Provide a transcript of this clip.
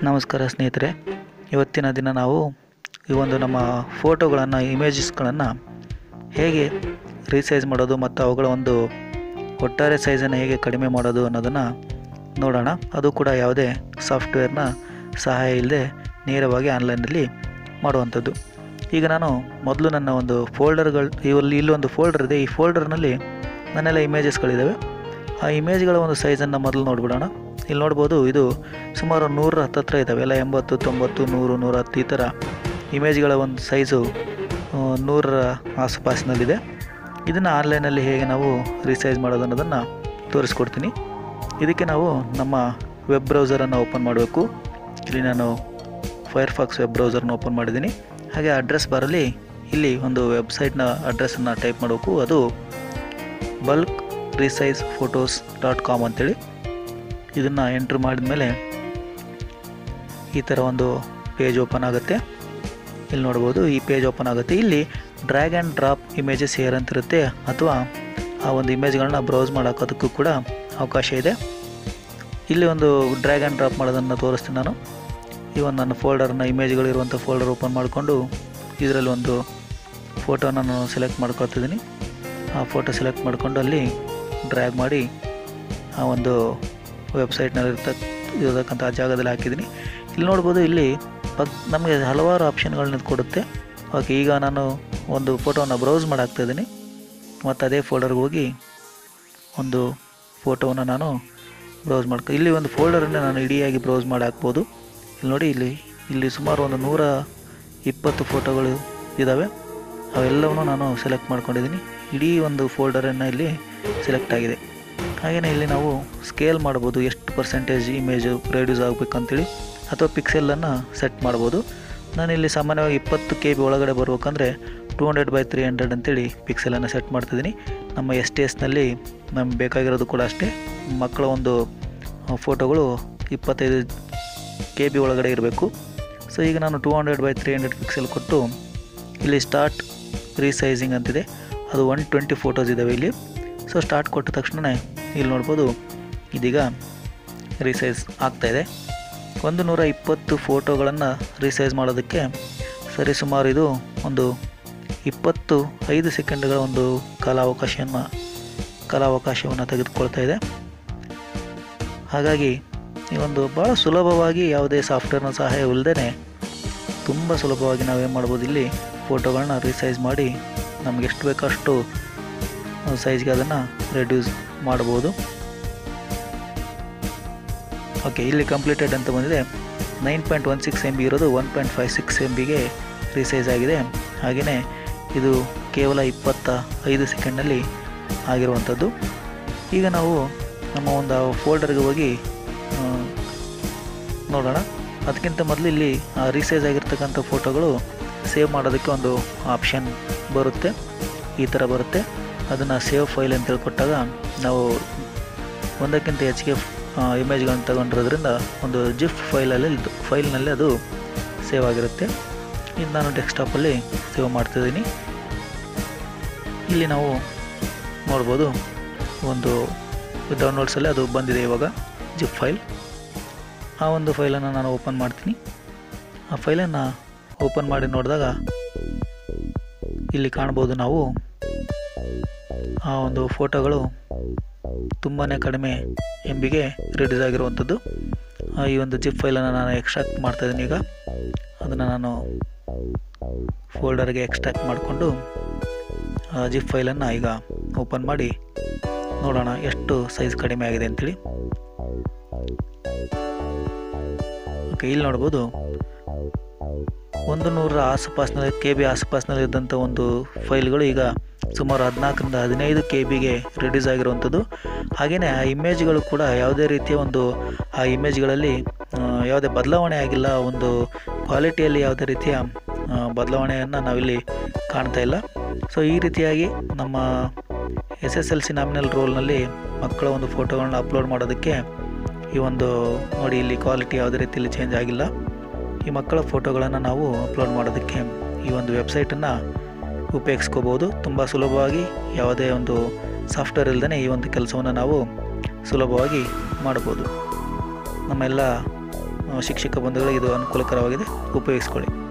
ನಮಸ್ಕಾರ ಸ್ನೇಹಿತರೆ ಇವತ್ತಿನ ದಿನ ನಾವು ಈ ಒಂದು ನಮ್ಮ ಫೋಟೋಗಳನ್ನು ಇಮೇಜಸ್ಗಳನ್ನು ಹೇಗೆ ರೀಸೈಜ್ ಮಾಡೋದು ಮತ್ತು ಅವುಗಳ ಒಂದು ಒಟ್ಟಾರೆ ಸೈಜನ್ನು ಹೇಗೆ ಕಡಿಮೆ ಮಾಡೋದು ಅನ್ನೋದನ್ನು ನೋಡೋಣ ಅದು ಕೂಡ ಯಾವುದೇ ಸಾಫ್ಟ್ವೇರ್ನ ಸಹಾಯ ಇಲ್ಲದೆ ನೇರವಾಗಿ ಆನ್ಲೈನಲ್ಲಿ ಮಾಡುವಂಥದ್ದು ಈಗ ನಾನು ಮೊದಲು ನನ್ನ ಒಂದು ಫೋಲ್ಡರ್ಗಳು ಇವಲ್ಲಿ ಇಲ್ಲೊಂದು ಫೋಲ್ಡರ್ ಇದೆ ಈ ಫೋಲ್ಡರ್ನಲ್ಲಿ ನನ್ನೆಲ್ಲ ಇಮೇಜಸ್ಗಳಿದ್ದಾವೆ ಆ ಇಮೇಜ್ಗಳ ಒಂದು ಸೈಜನ್ನು ಮೊದಲು ನೋಡ್ಬಿಡೋಣ ಇಲ್ಲಿ ನೋಡ್ಬೋದು ಇದು ಸುಮಾರು ನೂರ ಹತ್ತತ್ರ ಇದ್ದಾವೆ ಎಲ್ಲ ಎಂಬತ್ತು ತೊಂಬತ್ತು ನೂರು ನೂರ ಹತ್ತು ಈ ಥರ ಇಮೇಜ್ಗಳ ಒಂದು ಸೈಜು ಆ, ನೂರರ ಆಸುಪಾಸಿನಲ್ಲಿದೆ ಇದನ್ನು ಆನ್ಲೈನಲ್ಲಿ ಹೇಗೆ ನಾವು ರೀಸೈಜ್ ಮಾಡೋದು ಅನ್ನೋದನ್ನು ತೋರಿಸ್ಕೊಡ್ತೀನಿ ಇದಕ್ಕೆ ನಾವು ನಮ್ಮ ವೆಬ್ ಬ್ರೌಸರನ್ನು ಓಪನ್ ಮಾಡಬೇಕು ಇಲ್ಲಿ ನಾನು ಫೈರ್ಫಾಕ್ಸ್ ವೆಬ್ ಬ್ರೌಸರ್ನ ಓಪನ್ ಮಾಡಿದ್ದೀನಿ ಹಾಗೆ ಅಡ್ರೆಸ್ ಬಾರಲ್ಲಿ ಇಲ್ಲಿ ಒಂದು ವೆಬ್ಸೈಟ್ನ ಅಡ್ರೆಸ್ಸನ್ನು ಟೈಪ್ ಮಾಡಬೇಕು ಅದು bulk resize photos dot com ಅಂತೇಳಿ ಇದನ್ನು ಎಂಟ್ರ್ ಮಾಡಿದ್ಮೇಲೆ ಈ ಥರ ಒಂದು ಪೇಜ್ ಓಪನ್ ಆಗುತ್ತೆ ಇಲ್ಲಿ ನೋಡ್ಬೋದು ಈ ಪೇಜ್ ಓಪನ್ ಆಗುತ್ತೆ ಇಲ್ಲಿ drag and drop images here ಅಂತಿರುತ್ತೆ ಅಥವಾ ಆ ಒಂದು ಇಮೇಜ್ಗಳನ್ನ ಬ್ರೌಸ್ ಮಾಡೋಕ್ಕೋದಕ್ಕೂ ಕೂಡ ಅವಕಾಶ ಇದೆ ಇಲ್ಲಿ ಒಂದು ಡ್ರ್ಯಾಗ್ ಆ್ಯಂಡ್ ಡ್ರಾಪ್ ಮಾಡೋದನ್ನು ತೋರಿಸ್ತೀನಿ ನಾನು ಈ ಒಂದು ನನ್ನ ಫೋಲ್ಡರ್ನ ಇಮೇಜ್ಗಳಿರುವಂಥ ಫೋಲ್ಡರ್ ಓಪನ್ ಮಾಡಿಕೊಂಡು ಇದರಲ್ಲಿ ಒಂದು ಫೋಟೋನ ನಾನು ಸೆಲೆಕ್ಟ್ ಮಾಡ್ಕೊಳ್ತಿದ್ದೀನಿ ಆ ಫೋಟೋ ಸೆಲೆಕ್ಟ್ ಮಾಡಿಕೊಂಡು ಅಲ್ಲಿ ಡ್ರ್ಯಾಗ್ ಮಾಡಿ ಆ ಒಂದು ವೆಬ್ಸೈಟ್ನಲ್ಲಿ ಇರ್ತ ಇರತಕ್ಕಂಥ ಜಾಗದಲ್ಲಿ ಹಾಕಿದ್ದೀನಿ ಇಲ್ಲಿ ನೋಡ್ಬೋದು ಇಲ್ಲಿ ಪಕ್ ನಮಗೆ ಹಲವಾರು ಆಪ್ಷನ್ಗಳನ್ನ ಇದು ಕೊಡುತ್ತೆ ಓಕೆ ಈಗ ನಾನು ಒಂದು ಫೋಟೋನ ಬ್ರೌಸ್ ಮಾಡಾಕ್ತಾ ಇದ್ದೀನಿ ಮತ್ತು ಅದೇ ಫೋಲ್ಡರ್ಗೆ ಹೋಗಿ ಒಂದು ಫೋಟೋವನ್ನು ನಾನು ಬ್ರೌಸ್ ಮಾಡ್ಕೊ ಇಲ್ಲಿ ಒಂದು ಫೋಲ್ಡರನ್ನು ನಾನು ಇಡಿಯಾಗಿ ಬ್ರೌಸ್ ಮಾಡಿ ಹಾಕ್ಬೋದು ಇಲ್ಲಿ ನೋಡಿ ಇಲ್ಲಿ ಇಲ್ಲಿ ಸುಮಾರು ಒಂದು ನೂರ ಇಪ್ಪತ್ತು ಫೋಟೋಗಳು ಇದ್ದಾವೆ ಅವೆಲ್ಲವನ್ನೂ ನಾನು ಸೆಲೆಕ್ಟ್ ಮಾಡ್ಕೊಂಡಿದ್ದೀನಿ ಇಡೀ ಒಂದು ಫೋಲ್ಡರನ್ನು ಇಲ್ಲಿ ಸೆಲೆಕ್ಟ್ ಆಗಿದೆ ಹಾಗೆಯೇ ಇಲ್ಲಿ ನಾವು ಸ್ಕೇಲ್ ಮಾಡ್ಬೋದು ಎಷ್ಟು ಪರ್ಸೆಂಟೇಜ್ ಇಮೇಜು ರೆಡ್ಯೂಸ್ ಆಗಬೇಕಂತೇಳಿ ಅಥವಾ ಪಿಕ್ಸೆಲನ್ನು ಸೆಟ್ ಮಾಡ್ಬೋದು ನಾನಿಲ್ಲಿ ಸಾಮಾನ್ಯವಾಗಿ ಇಪ್ಪತ್ತು ಕೆ ಬಿ ಒಳಗಡೆ ಬರ್ಬೇಕಂದ್ರೆ two hundred by three hundred ಅಂತೇಳಿ ಪಿಕ್ಸೆಲನ್ನು ಸೆಟ್ ಮಾಡ್ತಿದ್ದೀನಿ ನಮ್ಮ ಎಸ್ ಟಿ ಎಸ್ನಲ್ಲಿ ನಮ್ಗೆ ಬೇಕಾಗಿರೋದು ಕೂಡ ಅಷ್ಟೇ ಮಕ್ಕಳ ಒಂದು ಫೋಟೋಗಳು ಇಪ್ಪತ್ತೈದು ಕೆ ಬಿ ಒಳಗಡೆ ಇರಬೇಕು ಸೊ ಈಗ ನಾನು two hundred by three hundred pixel ಕೊಟ್ಟು ಇಲ್ಲಿ ಸ್ಟಾರ್ಟ್ ರೀಸೈಸಿಂಗ್ ಅಂತಿದೆ ಅದು ಒನ್ ಟ್ವೆಂಟಿ ಫೋಟೋಸ್ ಇದ್ದಾವೆ ಇಲ್ಲಿ ಸೊ ಸ್ಟಾರ್ಟ್ ಕೊಟ್ಟ ತಕ್ಷಣ ಇಲ್ಲಿ ನೋಡ್ಬೋದು ಇದೀಗ ರೀಸೈಸ್ ಆಗ್ತಾಯಿದೆ ಒಂದು ನೂರ ಇಪ್ಪತ್ತು ಫೋಟೋಗಳನ್ನು ರೀಸೈಸ್ ಮಾಡೋದಕ್ಕೆ ಸರಿ ಸುಮಾರು ಇದು ಒಂದು ಇಪ್ಪತ್ತು ಐದು ಸೆಕೆಂಡ್ಗಳ ಒಂದು ಕಾಲಾವಕಾಶವನ್ನು ಕಾಲಾವಕಾಶವನ್ನು ತೆಗೆದುಕೊಳ್ತಾ ಇದೆ ಹಾಗಾಗಿ ಈ ಒಂದು ಭಾಳ ಸುಲಭವಾಗಿ ಯಾವುದೇ ಸಾಫ್ಟ್ವೇರ್ನ ಸಹಾಯವಿಲ್ಲದೇ ತುಂಬ ಸುಲಭವಾಗಿ ನಾವೇನು ಮಾಡ್ಬೋದು ಇಲ್ಲಿ ಫೋಟೋಗಳನ್ನ ರೀಸೈಸ್ ಮಾಡಿ ನಮ್ಗೆ ಎಷ್ಟು ಬೇಕೋ ಅಷ್ಟು ಸೈಜ್ಗೆ ಅದನ್ನು ರೆಡ್ಯೂಸ್ ಮಾಡ್ಬೋದು ಓಕೆ ಇಲ್ಲಿ ಕಂಪ್ಲೀಟೆಡ್ ಅಂತ ಬಂದಿದೆ nine point one six M B ಇರೋದು one point five six M ಬಿಗೆ ರೀಸೈಸ್ ಆಗಿದೆ ಹಾಗೆಯೇ ಇದು ಕೇವಲ ಇಪ್ಪತ್ತ ಐದು ಸೆಕೆಂಡ್ನಲ್ಲಿ ಆಗಿರುವಂಥದ್ದು ಈಗ ನಾವು ನಮ್ಮ ಒಂದು ಫೋಲ್ಡರ್ಗೆ ಹೋಗಿ ಆ, ನೋಡೋಣ ಅದಕ್ಕಿಂತ ಮೊದಲು ಇಲ್ಲಿ ರೀಸೈಸ್ ಆಗಿರ್ತಕ್ಕಂಥ ಫೋಟೋಗಳು ಸೇವ್ ಮಾಡೋದಕ್ಕೆ ಒಂದು ಆಪ್ಷನ್ ಬರುತ್ತೆ ಈ ಥರ ಬರುತ್ತೆ ಅದನ್ನು ಸೇವ್ ಫೈಲ್ ಅಂತ ಹೇಳ್ಕೊಟ್ಟಾಗ ನಾವು ಒಂದಕ್ಕಿಂತ ಹೆಚ್ಚಿಗೆ ಇಮೇಜ್ಗಳನ್ನ ತಗೊಂಡಿರೋದ್ರಿಂದ ಒಂದು ಜಿಫ್ ಫೈಲಲ್ಲಿ ಇದು ಫೈಲ್ನಲ್ಲಿ ಅದು ಸೇವ್ ಆಗಿರುತ್ತೆ ಇದು ನಾನು ಡೆಸ್ಕ್ಟಾಪಲ್ಲಿ ಸೇವ್ ಮಾಡ್ತಿದ್ದೀನಿ ಇಲ್ಲಿ ನಾವು ನೋಡ್ಬೋದು ಒಂದು ಡೌನ್ಲೋಡ್ಸಲ್ಲಿ ಅದು ಬಂದಿದೆ ಇವಾಗ ಜಿಪ್ ಫೈಲ್ ಆ ಒಂದು ಫೈಲನ್ನು ನಾನು ಓಪನ್ ಮಾಡ್ತೀನಿ ಆ ಫೈಲನ್ನು ಓಪನ್ ಮಾಡಿ ನೋಡಿದಾಗ ಇಲ್ಲಿ ಕಾಣ್ಬೋದು ನಾವು ಆ ಒಂದು ಫೋಟೋಗಳು ತುಂಬಾ ಕಡಿಮೆ ಎಮ್ ಬಿಗೆ ರಿಡ್ಯೂಸ್ ಆಗಿರುವಂಥದ್ದು ಆ, ಈ ಒಂದು ಜಿಪ್ ಫೈಲನ್ನು ನಾನು ಎಕ್ಸ್ಟ್ರಾಕ್ಟ್ ಮಾಡ್ತಾಯಿದ್ದೀನಿ ಈಗ ಅದನ್ನು ನಾನು ಫೋಲ್ಡರ್ಗೆ ಎಕ್ಸ್ಟ್ರಾಕ್ಟ್ ಮಾಡಿಕೊಂಡು ಜಿಪ್ ಫೈಲನ್ನು ಈಗ ಓಪನ್ ಮಾಡಿ ನೋಡೋಣ ಎಷ್ಟು ಸೈಜ್ ಕಡಿಮೆ ಆಗಿದೆ ಅಂತೇಳಿ ಓಕೆ ಇಲ್ಲಿ ನೋಡ್ಬೋದು ಒಂದು ನೂರರ ಆಸುಪಾಸಿನಲ್ಲಿ ಕೆ ಬಿ ಆಸುಪಾಸಿನಲ್ಲಿ ಇದ್ದಂಥ ಒಂದು ಫೈಲ್ಗಳು ಈಗ ಸುಮಾರು ಹದಿನಾಲ್ಕರಿಂದ ಹದಿನೈದು ಕೆ ಬಿಗೆ ರಿಡ್ಯೂಸ್ ಆಗಿರುವಂಥದ್ದು ಹಾಗೆಯೇ ಆ ಇಮೇಜ್ಗಳು ಕೂಡ ಯಾವುದೇ ರೀತಿಯ ಒಂದು ಆ ಇಮೇಜ್ಗಳಲ್ಲಿ ಆ, ಯಾವುದೇ ಬದಲಾವಣೆ ಆಗಿಲ್ಲ ಒಂದು ಕ್ವಾಲಿಟಿಯಲ್ಲಿ ಯಾವುದೇ ರೀತಿಯ ಆ, ಬದಲಾವಣೆಯನ್ನು ನಾವಿಲ್ಲಿ ಕಾಣ್ತಾ ಇಲ್ಲ ಸೊ ಈ ರೀತಿಯಾಗಿ ನಮ್ಮ S S L C nominal ರೋಲ್ನಲ್ಲಿ ಮಕ್ಕಳ ಒಂದು ಫೋಟೋಗಳನ್ನ ಅಪ್ಲೋಡ್ ಮಾಡೋದಕ್ಕೆ ಈ ಒಂದು ನೋಡಿ ಇಲ್ಲಿ ಕ್ವಾಲಿಟಿ ಯಾವುದೇ ರೀತಿಯಲ್ಲಿ ಚೇಂಜ್ ಆಗಿಲ್ಲ ಈ ಮಕ್ಕಳ ಫೋಟೋಗಳನ್ನು ನಾವು ಅಪ್ಲೋಡ್ ಮಾಡೋದಕ್ಕೆ ಈ ಒಂದು ವೆಬ್ಸೈಟನ್ನು ಉಪಯೋಗಿಸ್ಕೋಬೋದು ತುಂಬ ಸುಲಭವಾಗಿ ಯಾವುದೇ ಒಂದು ಸಾಫ್ಟ್ವೇರ್ ಇಲ್ಲದೇ ಈ ಒಂದು ಕೆಲಸವನ್ನು ನಾವು ಸುಲಭವಾಗಿ ಮಾಡ್ಬೋದು ನಮ್ಮೆಲ್ಲ ಆ, ಶಿಕ್ಷಕ ಬಂಧುಗಳಿಗೆ ಇದು ಅನುಕೂಲಕರವಾಗಿದೆ ಉಪಯೋಗಿಸ್ಕೊಳ್ಳಿ